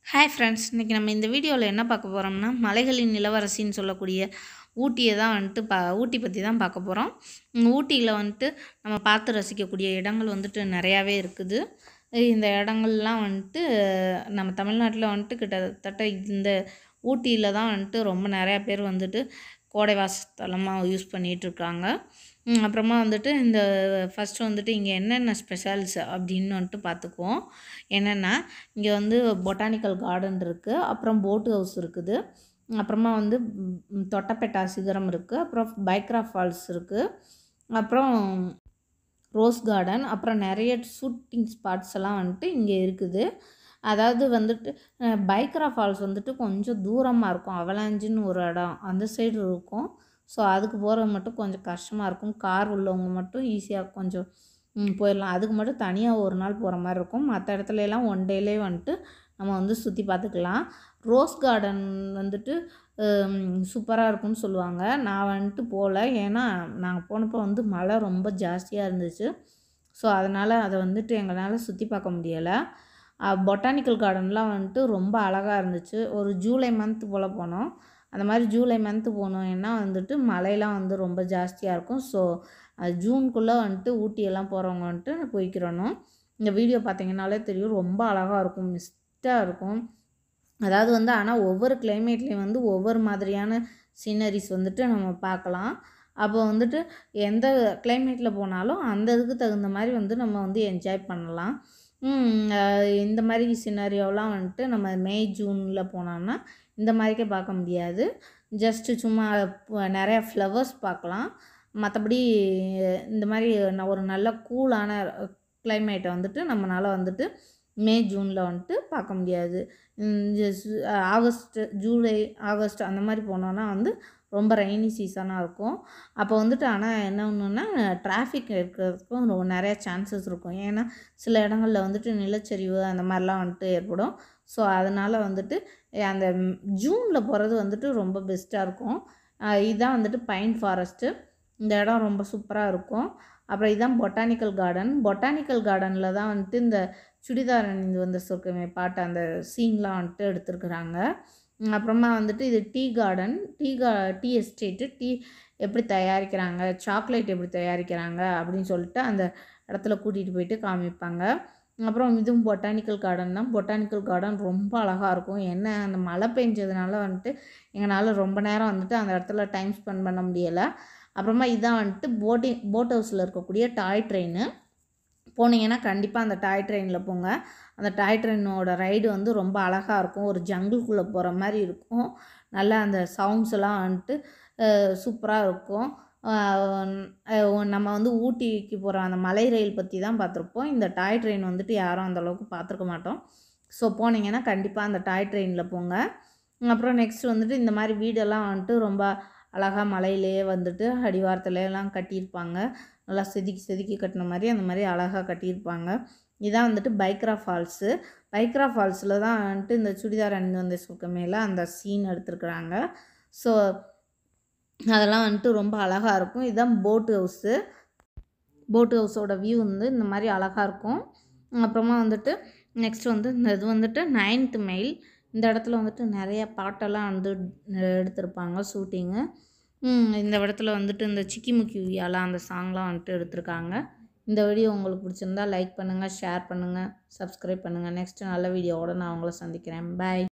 hi friends இன்றைக்கி நம்ம இந்த வீடியோவில் என்ன பார்க்க போகிறோம்னா மலைகளின் இளவரசின்னு சொல்லக்கூடிய ஊட்டியை தான் வந்துட்டு பா ஊட்டி பற்றி தான் பார்க்க போகிறோம் ஊட்டியில் வந்துட்டு நம்ம பார்த்து ரசிக்கக்கூடிய இடங்கள் வந்துட்டு நிறையாவே இருக்குது இந்த இடங்கள்லாம் வந்துட்டு நம்ம தமிழ்நாட்டில் வந்துட்டு கிட்டத்தட்ட இந்த ஊட்டியில் தான் வந்துட்டு ரொம்ப நிறையா பேர் வந்துட்டு கோடை வாசத்தலமாக யூஸ் பண்ணிகிட்ருக்காங்க அப்புறமா வந்துட்டு இந்த ஃபஸ்ட்டு வந்துட்டு இங்கே என்னென்ன ஸ்பெஷல்ஸ் அப்படின்னு வந்துட்டு பார்த்துக்குவோம் என்னென்னா இங்கே வந்து பொட்டானிக்கல் கார்டன் இருக்குது அப்புறம் போட் ஹவுஸ் இருக்குது அப்புறமா வந்து ம், தொட்டபெட்டா சிகரம் இருக்குது அப்புறம் பைக்ரா ஃபால்ஸ் இருக்குது அப்புறம் ரோஸ் கார்டன் அப்புறம் நிறைய ஷூட்டிங் ஸ்பாட்ஸ் எல்லாம் வந்துட்டு இங்கே இருக்குது அதாவது வந்துட்டு அஹ், பைக்ரா ஃபால்ஸ் வந்துட்டு கொஞ்சம் தூரமாக இருக்கும் அவலாஞ்சின்னு ஒரு இடம் அந்த சைடு இருக்கும் ஸோ அதுக்கு போகிறது மட்டும் கொஞ்சம் கஷ்டமாக இருக்கும் கார் உள்ளவங்க மட்டும் ஈஸியாக கொஞ்சம் ம், போயிடலாம் அதுக்கு மட்டும் தனியாக ஒரு நாள் போகிற மாதிரி இருக்கும் மற்ற இடத்துல எல்லாம் ஒன் டேலே வந்துட்டு நம்ம வந்து சுற்றி பார்த்துக்கலாம் ரோஸ் கார்டன் வந்துட்டு சூப்பராக இருக்கும்னு சொல்லுவாங்க நான் வந்துட்டு போகல ஏன்னா நாங்கள் போனப்போ வந்து மழை ரொம்ப ஜாஸ்தியாக இருந்துச்சு ஸோ அதனால் அதை வந்துட்டு எங்களால் சுற்றி பார்க்க முடியலை பொட்டானிக்கல் கார்டன்லாம் வந்துட்டு ரொம்ப அழகாக இருந்துச்சு ஒரு ஜூலை மந்த் போல் போனோம் அந்த மாதிரி ஜூலை மந்த்து போனோம்னா வந்துட்டு மழையெல்லாம் வந்து ரொம்ப ஜாஸ்தியாக இருக்கும் ஸோ ஜூனுக்குள்ளே வந்துட்டு ஊட்டியெல்லாம் போகிறவங்க வந்துட்டு போய்க்கிறணும் இந்த வீடியோ பார்த்தீங்கன்னாலே தெரியும் ரொம்ப அழகாக இருக்கும் மிஸ்டாக இருக்கும் அதாவது வந்து ஆனால் ஒவ்வொரு கிளைமேட்லேயும் வந்து ஒவ்வொரு மாதிரியான சீனரிஸ் வந்துட்டு நம்ம பார்க்கலாம் அப்போ வந்துட்டு எந்த கிளைமேட்டில் போனாலும் அந்த இதுக்கு தகுந்த மாதிரி வந்து நம்ம வந்து என்ஜாய் பண்ணலாம் ம், அஹ் இந்த மாதிரி சினாரியோலாம் வந்துட்டு நம்ம மே ஜூனில் போனோம்னா இந்த மாதிரிக்கே பார்க்க முடியாது ஜஸ்ட்டு சும்மா ப- நிறையா ஃப்ளவர்ஸ் பார்க்கலாம் மற்றபடி இந்த மாதிரி ந- ஒரு நல்ல கூலான கிளைமேட்டை வந்துட்டு நம்மளால் வந்துட்டு மே ஜூனில் வந்துட்டு பார்க்க முடியாது இந்த சு- ஆகஸ்ட் ஜூலை ஆகஸ்ட் அந்த மாதிரி போனோன்னா வந்து ரொம்ப ரெய்னி சீசனாக இருக்கும் அப்போ வந்துட்டு ஆனால் என்ன ஒன்றுன்னா டிராஃபிக் இருக்கிறதுக்கும் ரொம்ப நிறைய சான்சஸ் இருக்கும் ஏன்னா சில இடங்களில் வந்துட்டு நிலச்சரிவு அந்த மாதிரிலாம் வந்துட்டு ஏற்படும் ஸோ அதனால் வந்துட்டு அஹ் அந்த ஜூனில் போகிறது வந்துட்டு ரொம்ப பெஸ்ட்டாக இருக்கும் அஹ் இதுதான் வந்துட்டு பைன் ஃபாரஸ்ட்டு இந்த இடம் ரொம்ப சூப்பராக இருக்கும் அப்புறம் இதுதான் பொட்டானிக்கல் கார்டன் பொட்டானிக்கல் கார்டனில் தான் வந்துட்டு இந்த சுடிதார் அணிந்து வந்த சொர்க்கமே பாட்டு அந்த சீன்லாம் வந்துட்டு எடுத்துருக்குறாங்க உம் அப்புறமா வந்துட்டு இது டீ கார்டன் டீ கா டீ எஸ்டேட்டு டீ எப்படி தயாரிக்கிறாங்க சாக்லேட் எப்படி தயாரிக்கிறாங்க அப்படின்னு சொல்லிட்டு அந்த இடத்துல கூட்டிகிட்டு போயிட்டு காமிப்பாங்க அப்புறம் இதுவும் பொட்டானிக்கல் கார்டன் தான் பொட்டானிக்கல் கார்டன் ரொம்ப அழகாக இருக்கும் என்ன அந்த மழை பெஞ்சதுனால வந்துட்டு எங்களால் ரொம்ப நேரம் வந்துட்டு அந்த இடத்துல டைம் ஸ்பெண்ட் பண்ண முடியலை அப்புறமா இதான் வந்துட்டு போட்டிங் போட் ஹவுஸில் இருக்கக்கூடிய டாய் ட்ரெயின் போனீங்கன்னா கண்டிப்பாக அந்த டாய் ட்ரெயினில் போங்க அந்த டாய் ட்ரெயினோட ரைடு வந்து ரொம்ப அழகாக இருக்கும் ஒரு ஜங்கிள்குள்ளே போகிற மாதிரி இருக்கும் நல்லா அந்த சவுண்ட்ஸ் எல்லாம் வந்துட்டு சூப்பராக இருக்கும் அஹ் அஹ் நம்ம வந்து ஊட்டிக்கு போகிற அந்த மலை ரயில் பற்றி தான் பார்த்துருப்போம் இந்த டாய் ட்ரெயின் வந்துட்டு யாரும் அந்த அளவுக்கு பார்த்துருக்க மாட்டோம் ஸோ போனீங்கன்னா கண்டிப்பாக அந்த டாய் ட்ரெயினில் போங்க அப்புறம் நெக்ஸ்ட் வந்துட்டு இந்த மாதிரி வீடெல்லாம் வந்துட்டு ரொம்ப அழகாக மலையிலேயே வந்துட்டு அடிவாரத்துல எல்லாம் கட்டியிருப்பாங்க நல்லா செதுக்கி செதுக்கி கட்டின மாதிரி அந்த மாதிரி அழகாக கட்டியிருப்பாங்க இதான் வந்துட்டு பைக்ரா ஃபால்ஸு பைக்ரா ஃபால்ஸில் தான் வந்துட்டு இந்த சுடிதார் அணிந்து வந்த சுக்கமேல அந்த சீன் எடுத்துருக்குறாங்க ஸோ அதெல்லாம் வந்துட்டு ரொம்ப அழகாக இருக்கும் இதுதான் போட் ஹவுஸு போட் ஹவுஸோட வியூ வந்து இந்த மாதிரி அழகாக இருக்கும் அப்புறமா வந்துட்டு நெக்ஸ்ட் வந்து இந்த இது வந்துட்டு நைன்த் மைல் இந்த இடத்துல வந்துட்டு நிறைய பாட்டெல்லாம் வந்து எடுத்திருப்பாங்க ஷூட்டிங்கு இந்த இடத்துல வந்துட்டு இந்த சிக்கி முக்கி உய்யாலாம் அந்த சாங்லாம் வந்துட்டு எடுத்திருக்காங்க இந்த வீடியோ உங்களுக்கு பிடிச்சிருந்தா லைக் பண்ணுங்கள் ஷேர் பண்ணுங்கள் சப்ஸ்கிரைப் பண்ணுங்கள் நெக்ஸ்ட் நல்ல வீடியோவோட நான் உங்களை சந்திக்கிறேன் பை